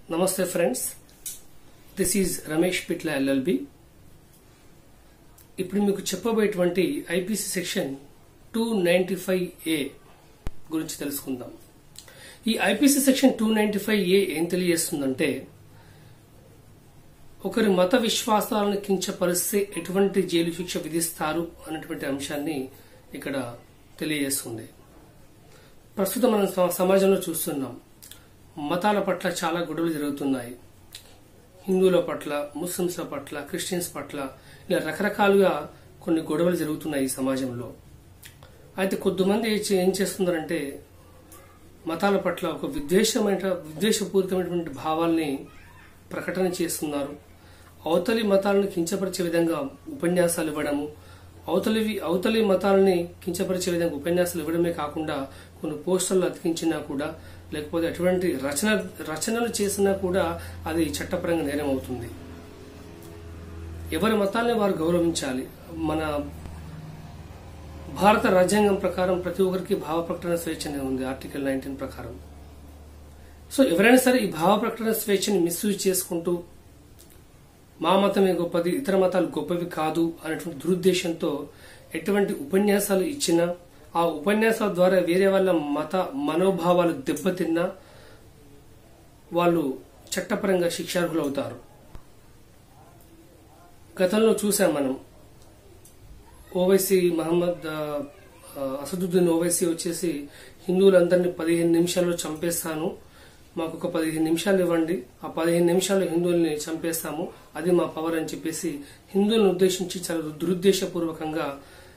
నమస్తే friends this is Ramesh Pitla LLB ఇప్పుడు మీకు చెప్పబోయేటువంటి IPC section two ninety five A గురించి తెలుసుకుందాం ఈ IPC section two ninety five A ఏం తెలియజేస్తుందంటే ఒకరి మత విశ్వాసాలను కించపరిస్తే ఎటువంటి జైలు శిక్ష విధిస్తారు అన్నటువంటి అంశాన్ని ఇక్కడ తెలియజేస్తుంది ప్రస్తుతం మనం సమ- సమాజంలో చూస్తున్నాం మతాల పట్ల చాలా గొడవలు జరుగుతున్నాయి హిందువుల పట్ల ముస్లింల పట్ల క్రిస్టియన్స్ పట్ల ఇలా రకరకాలుగా కొన్ని గొడవలు జరుగుతున్నాయి ఈ సమాజంలో అయితే కొద్దిమంది ఏ చే- ఏం చేస్తున్నారంటే మతాల పట్ల ఒక విద్వేషమైన విద్వేషపూరితమైనటువంటి భావాల్ని ప్రకటన చేస్తున్నారు అవతలి మతాలను కించపరిచే విధంగా ఉపన్యాసాలు ఇవ్వడము అవతలి అవతలి మతాలని కించపరిచే విధంగా ఉపన్యాసాలు ఇవ్వడమే కాకుండా కొన్ని పోస్టర్లు అతికించినా కూడా లేకపోతే అటువంటి రచన రచనలు చేసినా కూడా అది చట్టపరంగా నేరం అవుతుంది ఎవరి మతాల్ని వారు గౌరవించాలి మన భారత రాజ్యాంగం ప్రకారం ప్రతి ఒక్కరికి భావ ప్రకటన స్వేచ్ఛ అనేది ఉంది ఆర్టికల్ నైన్టీన్ ప్రకారం సో ఎవరైనా సరే ఈ భావ ప్రకటన స్వేచ్ఛని మిస్యూజ్ చేసుకుంటూ మా మతమే గొప్పది ఇతర మతాలు గొప్పవి కాదు అనేటువంటి దురుద్దేశంతో ఎటువంటి ఉపన్యాసాలు ఇచ్చినా ఆ ఉపన్యాసాల ద్వారా వేరే వాళ్ళ మత మనోభావాలు దెబ్బతిన్నా వాళ్ళు చట్టపరంగా శిక్షార్హులు అవుతారు గతంలో చూసాం మనం ఓవైసీ మహమ్మద్ ఆ, ఆ, అసదుద్దీన్ ఓవైసీ వచ్చేసి హిందువులందరినీ పదిహేను నిమిషాల్లో చంపేస్తాను మాకు ఒక పదిహేను నిమిషాలు ఇవ్వండి ఆ పదిహేను నిమిషాల్లో హిందువుల్ని చంపేస్తాము అది మా పవర్ అని చెప్పేసి హిందువులను ఉద్దేశించి చాలా దురుద్దేశపూర్వకంగా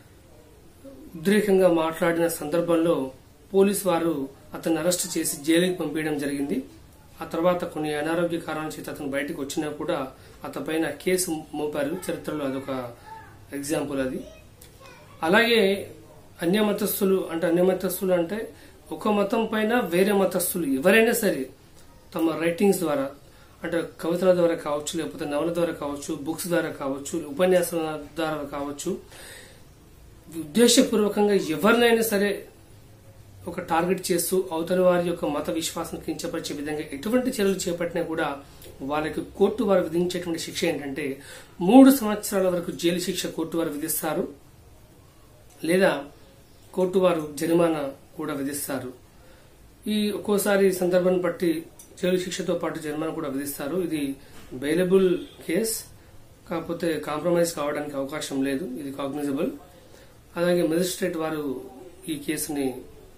ఉద్రేకంగా మాట్లాడిన సందర్భంలో పోలీస్ వారు అతన్ని అరెస్ట్ చేసి జైలుకి పంపించడం జరిగింది ఆ తర్వాత కొన్ని అనారోగ్య కారణాల చేత అతను బయటకు వచ్చినా కూడా అతని పైన కేసు మోపారు చరిత్రలో అదొక ఎగ్జాంపుల్ అది అలాగే అన్య మతస్థులు అంటే అన్య మతస్థులు అంటే ఒక మతం పైన వేరే మతస్థులు ఎవరైనా సరే తమ రైటింగ్స్ ద్వారా అంటే కవితల ద్వారా కావచ్చు లేకపోతే నవల ద్వారా కావచ్చు బుక్స్ ద్వారా కావచ్చు ఉపన్యాసాల ద్వారా కావచ్చు ఉద్దేశపూర్వకంగా ఎవరినైనా సరే ఒక టార్గెట్ చేస్తూ అవతలి వారి యొక్క మత విశ్వాసం కించపరిచే విధంగా ఎటువంటి చర్యలు చేపట్టినా కూడా వాళ్ళకి కోర్టు వారు విధించేటువంటి శిక్ష ఏంటంటే మూడు సంవత్సరాల వరకు జైలు శిక్ష కోర్టు వారు విధిస్తారు లేదా కోర్టు వారు జరిమానా కూడా విధిస్తారు ఈ ఒక్కోసారి సందర్భాన్ని బట్టి జైలు శిక్షతో పాటు జరిమానా కూడా విధిస్తారు ఇది బెయిలబుల్ కేస్ కాకపోతే కాంప్రమైజ్ కావడానికి అవకాశం లేదు ఇది కాగ్నిజబుల్ అలాగే మెజిస్ట్రేట్ వారు ఈ కేసుని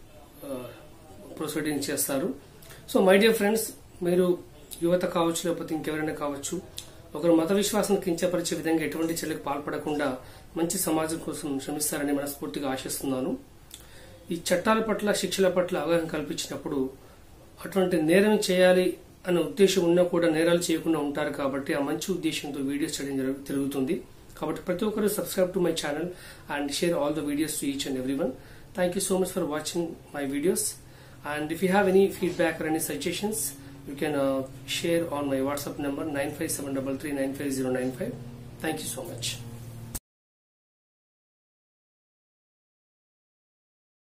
ప్రొసీడింగ్ చేస్తారు సో మై డియర్ ఫ్రెండ్స్ మీరు యువత కావచ్చు లేకపోతే ఇంకెవరైనా కావచ్చు ఒకరు మత విశ్వాసం కించపరిచే విధంగా ఎటువంటి చర్యలకు పాల్పడకుండా మంచి సమాజం కోసం శ్రమిస్తారని మనస్ఫూర్తిగా ఆశిస్తున్నాను ఈ చట్టాల పట్ల శిక్షల పట్ల అవగాహన కల్పించినప్పుడు అటువంటి నేరం చేయాలి అనే ఉద్దేశం ఉన్నా కూడా నేరాలు చేయకుండా ఉంటారు కాబట్టి ఆ మంచి ఉద్దేశంతో వీడియోస్ చేయడం జరుగు- జరుగుతుంది కాబట్టి ప్రతి ఒక్కరు subscribe to my channel and share all the videos to each and every one thank you so much for watching my videos and if you have any feedback or any suggestions you can uh, share on my WhatsApp number 95733 95095. Thank you so much.